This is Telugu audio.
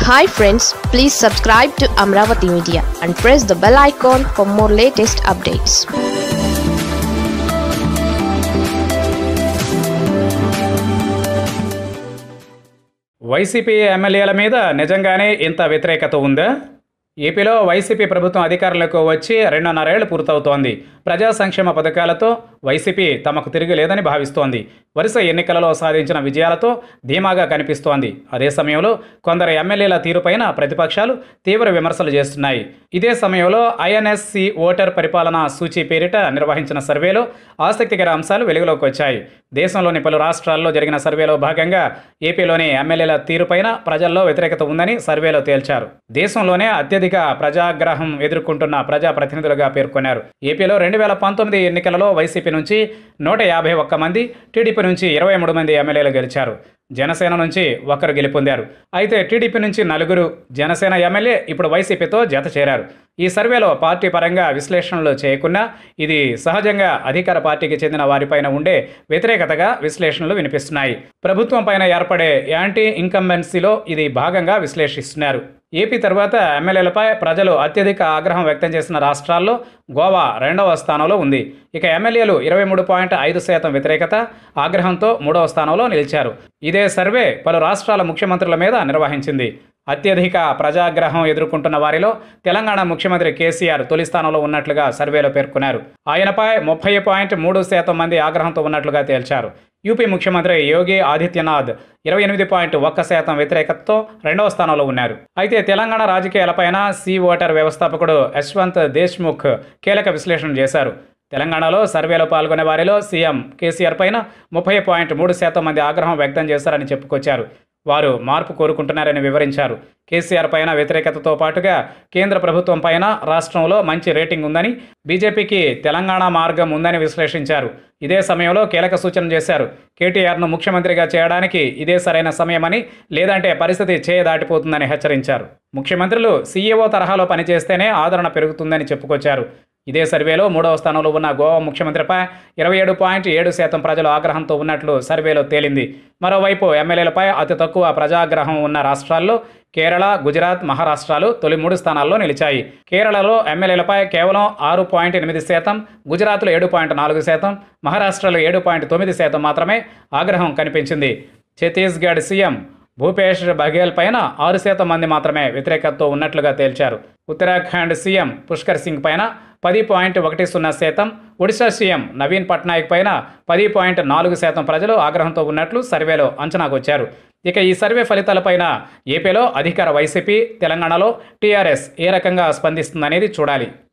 hi friends please subscribe to Amaravati media and press the bell icon for more latest updates YCP ఎమ్మెల్యేల మీద నిజంగానే ఇంత వ్యతిరేకత ఉందా ఏపీలో వైసీపీ ప్రభుత్వం అధికారంలోకి వచ్చి రెండున్నరేళ్లు పూర్తవుతోంది ప్రజా సంక్షేమ పథకాలతో వైసీపీ తమకు తిరిగి లేదని భావిస్తోంది వరుస ఎన్నికలలో సాధించిన విజయాలతో ధీమాగా కనిపిస్తోంది అదే సమయంలో కొందరు ఎమ్మెల్యేల తీరుపైన ప్రతిపక్షాలు తీవ్ర విమర్శలు చేస్తున్నాయి ఇదే సమయంలో ఐఎన్ఎస్సి ఓటర్ పరిపాలన సూచి పేరిట నిర్వహించిన సర్వేలో ఆసక్తికర అంశాలు వెలుగులోకి వచ్చాయి దేశంలోని పలు రాష్ట్రాల్లో జరిగిన సర్వేలో భాగంగా ఏపీలోని ఎమ్మెల్యేల తీరుపైన ప్రజల్లో వ్యతిరేకత ఉందని సర్వేలో తేల్చారు దేశంలోనే అత్యధిక ప్రజాగ్రహం ఎదుర్కొంటున్న ప్రజాప్రతినిధులుగా పేర్కొన్నారు ఏపీలో రెండు వేల పంతొమ్మిది ఎన్నికలలో వైసీపీ నుంచి నూట యాభై ఒక్క మంది టీడీపీ నుంచి ఇరవై మూడు మంది ఎమ్మెల్యేలు గెలిచారు జనసేన నుంచి ఒకరు గెలుపొందారు అయితే టీడీపీ నుంచి నలుగురు జనసేన ఎమ్మెల్యే ఇప్పుడు వైసీపీతో జత చేరారు ఈ సర్వేలో పార్టీ పరంగా విశ్లేషణలు చేయకున్నా ఇది సహజంగా అధికార పార్టీకి చెందిన వారిపైన ఉండే వ్యతిరేకతగా విశ్లేషణలు వినిపిస్తున్నాయి ప్రభుత్వం పైన ఏర్పడే యాంటీ ఇన్కంబెన్సీలో ఇది భాగంగా విశ్లేషిస్తున్నారు ఏపీ తర్వాత ఎమ్మెల్యేలపై ప్రజలు అత్యధిక ఆగ్రహం వ్యక్తం చేసిన రాష్ట్రాల్లో గోవా రెండవ స్థానంలో ఉంది ఇక ఎమ్మెల్యేలు ఇరవై మూడు పాయింట్ ఐదు శాతం వ్యతిరేకత ఆగ్రహంతో మూడవ స్థానంలో నిలిచారు ఇదే సర్వే పలు రాష్ట్రాల ముఖ్యమంత్రుల మీద నిర్వహించింది అత్యధిక ప్రజాగ్రహం ఎదుర్కొంటున్న వారిలో తెలంగాణ ముఖ్యమంత్రి కేసీఆర్ తొలి స్థానంలో ఉన్నట్లుగా సర్వేలో పేర్కొన్నారు ఆయనపై ముప్పై పాయింట్ మూడు శాతం మంది ఆగ్రహంతో ఉన్నట్లుగా తేల్చారు యూపీ ముఖ్యమంత్రి యోగి ఆదిత్యనాథ్ ఇరవై ఎనిమిది పాయింట్ ఒక్క శాతం వ్యతిరేకతతో రెండవ స్థానంలో ఉన్నారు అయితే తెలంగాణ రాజకీయాలపైన సి ఓటర్ వ్యవస్థాపకుడు యశ్వంత్ దేశ్ముఖ్ కీలక విశ్లేషణ చేశారు తెలంగాణలో సర్వేలో పాల్గొనే వారిలో సీఎం కేసీఆర్ పైన ముప్పై పాయింట్ మూడు శాతం మంది ఆగ్రహం వ్యక్తం చేశారని చెప్పుకొచ్చారు వారు మార్పు కోరుకుంటున్నారని వివరించారు కేసీఆర్ పైన వ్యతిరేకతతో పాటుగా కేంద్ర ప్రభుత్వం పైన రాష్ట్రంలో మంచి రేటింగ్ ఉందని బీజేపీకి తెలంగాణ మార్గం ఉందని విశ్లేషించారు ఇదే సమయంలో కీలక సూచన చేశారు కేటీఆర్ను ముఖ్యమంత్రిగా చేయడానికి ఇదే సరైన సమయమని లేదంటే పరిస్థితి చేయ దాటిపోతుందని హెచ్చరించారు ముఖ్యమంత్రులు సీఈఓ తరహాలో పనిచేస్తేనే ఆదరణ పెరుగుతుందని చెప్పుకొచ్చారు ఇదే సర్వేలో మూడవ స్థానంలో ఉన్న గోవా ముఖ్యమంత్రిపై ఇరవై ఏడు పాయింట్ ఏడు శాతం ప్రజలు ఆగ్రహంతో ఉన్నట్లు సర్వేలో తేలింది మరోవైపు ఎమ్మెల్యేలపై అతి తక్కువ ప్రజాగ్రహం ఉన్న రాష్ట్రాల్లో కేరళ గుజరాత్ మహారాష్ట్రాలు తొలి మూడు స్థానాల్లో నిలిచాయి కేరళలో ఎమ్మెల్యేలపై కేవలం ఆరు పాయింట్ ఎనిమిది శాతం గుజరాత్లో ఏడు పాయింట్ నాలుగు శాతం మహారాష్ట్రలో ఏడు పాయింట్ తొమ్మిది శాతం మాత్రమే ఆగ్రహం కనిపించింది ఛత్తీస్గఢ్ సీఎం భూపేష్ బఘేల్ పైన ఆరు శాతం మంది మాత్రమే వ్యతిరేకతతో ఉన్నట్లుగా తేల్చారు ఉత్తరాఖండ్ సీఎం పుష్కర్ సింగ్ పైన పది పాయింట్ ఒకటి సున్నా శాతం ఒడిశా సీఎం నవీన్ పట్నాయక్ పైన పది పాయింట్ నాలుగు శాతం ప్రజలు ఆగ్రహంతో ఉన్నట్లు సర్వేలో అంచనాకు వచ్చారు ఇక ఈ సర్వే ఫలితాలపైన ఏపీలో అధికార వైసీపీ తెలంగాణలో టీఆర్ఎస్ ఏ రకంగా స్పందిస్తుందనేది చూడాలి